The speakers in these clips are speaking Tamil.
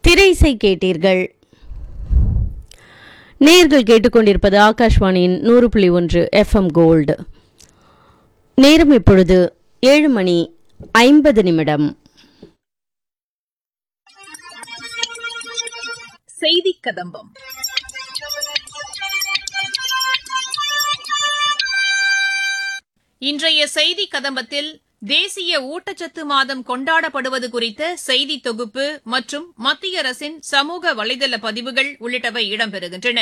திரைசை கேட்டீர்கள் நேர்கள் கேட்டுக்கொண்டிருப்பது ஆகாஷ்வாணியின் நூறு புள்ளி ஒன்று எஃப்எம் கோல்டு நேரம் இப்பொழுது ஏழு மணி ஐம்பது நிமிடம் செய்தி கதம்பம் இன்றைய செய்தி கதம்பத்தில் தேசிய ஊட்டச்சத்து மாதம் கொண்டாடப்படுவது குறித்த செய்தி தொகுப்பு மற்றும் மத்திய அரசின் சமூக வலைதள பதிவுகள் உள்ளிட்டவை இடம்பெறுகின்றன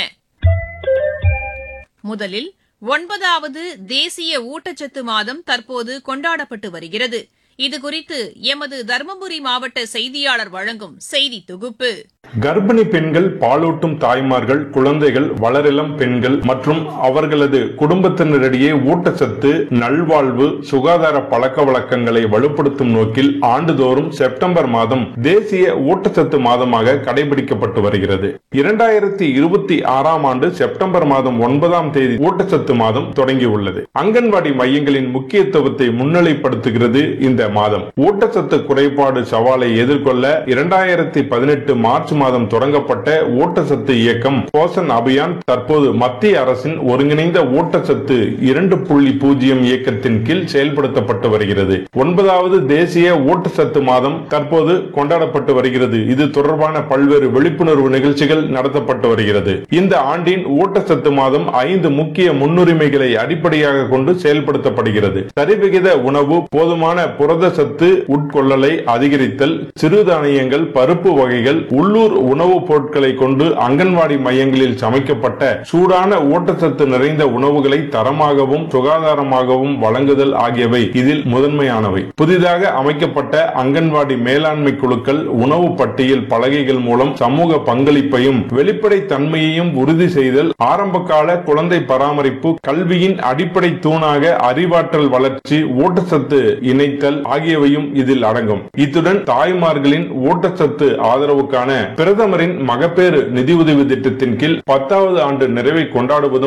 முதலில் ஒன்பதாவது தேசிய ஊட்டச்சத்து மாதம் தற்போது கொண்டாடப்பட்டு வருகிறது இதுகுறித்து எமது தருமபுரி மாவட்ட செய்தியாளர் வழங்கும் செய்தி தொகுப்பு கர்ப்பிணி பெண்கள் பாலூட்டும் தாய்மார்கள் குழந்தைகள் வளரிளம் பெண்கள் மற்றும் அவர்களது குடும்பத்தினரிடையே ஊட்டச்சத்து நல்வாழ்வு சுகாதார பழக்க வழக்கங்களை வலுப்படுத்தும் நோக்கில் ஆண்டுதோறும் செப்டம்பர் மாதம் தேசிய ஊட்டச்சத்து மாதமாக கடைபிடிக்கப்பட்டு வருகிறது இரண்டாயிரத்தி இருபத்தி ஆறாம் ஆண்டு செப்டம்பர் மாதம் ஒன்பதாம் தேதி ஊட்டச்சத்து மாதம் தொடங்கியுள்ளது அங்கன்வாடி மையங்களின் முக்கியத்துவத்தை முன்னிலைப்படுத்துகிறது இந்த மாதம் ஊட்டச்சத்து குறைபாடு சவாலை எதிர்கொள்ள இரண்டாயிரத்தி பதினெட்டு மார்ச் மாதம் தொடங்கப்பட்ட ஊட்டச்சத்து இயக்கம் போஷன் அபியான் தற்போது மத்திய அரசின் ஒருங்கிணைந்த ஊட்டச்சத்து இரண்டு புள்ளி பூஜ்ஜியம் இயக்கத்தின் கீழ் செயல்படுத்தப்பட்டு வருகிறது ஒன்பதாவது தேசிய ஊட்டச்சத்து மாதம் தற்போது கொண்டாடப்பட்டு வருகிறது இது தொடர்பான பல்வேறு விழிப்புணர்வு நிகழ்ச்சிகள் நடத்தப்பட்டு வருகிறது இந்த ஆண்டின் ஊட்டச்சத்து மாதம் ஐந்து முக்கிய முன்னுரிமைகளை அடிப்படையாக கொண்டு செயல்படுத்தப்படுகிறது சரிவிகித உணவு போதுமான புரத சத்து உட்கொள்ளலை அதிகரித்தல் சிறுதானியங்கள் பருப்பு வகைகள் உள்ளூர் உணவுப் பொருட்களை கொண்டு அங்கன்வாடி மையங்களில் சமைக்கப்பட்ட சூடான ஊட்டச்சத்து நிறைந்த உணவுகளை தரமாகவும் சுகாதாரமாகவும் வழங்குதல் ஆகியவை இதில் முதன்மையானவை புதிதாக அமைக்கப்பட்ட அங்கன்வாடி மேலாண்மை குழுக்கள் உணவு பட்டியல் பலகைகள் மூலம் சமூக பங்களிப்பையும் வெளிப்படை தன்மையையும் உறுதி செய்தல் ஆரம்பகால குழந்தை பராமரிப்பு கல்வியின் அடிப்படை தூணாக அறிவாற்றல் வளர்ச்சி ஊட்டச்சத்து இணைத்தல் ஆகியவையும் இதில் அடங்கும் இத்துடன் தாய்மார்களின் ஊட்டச்சத்து ஆதரவுக்கான பிரதமரின் மகப்பேறு நிதியுதவி திட்டத்தின் கீழ் பத்தாவது ஆண்டு நிறைவை கொண்டாடுவதும்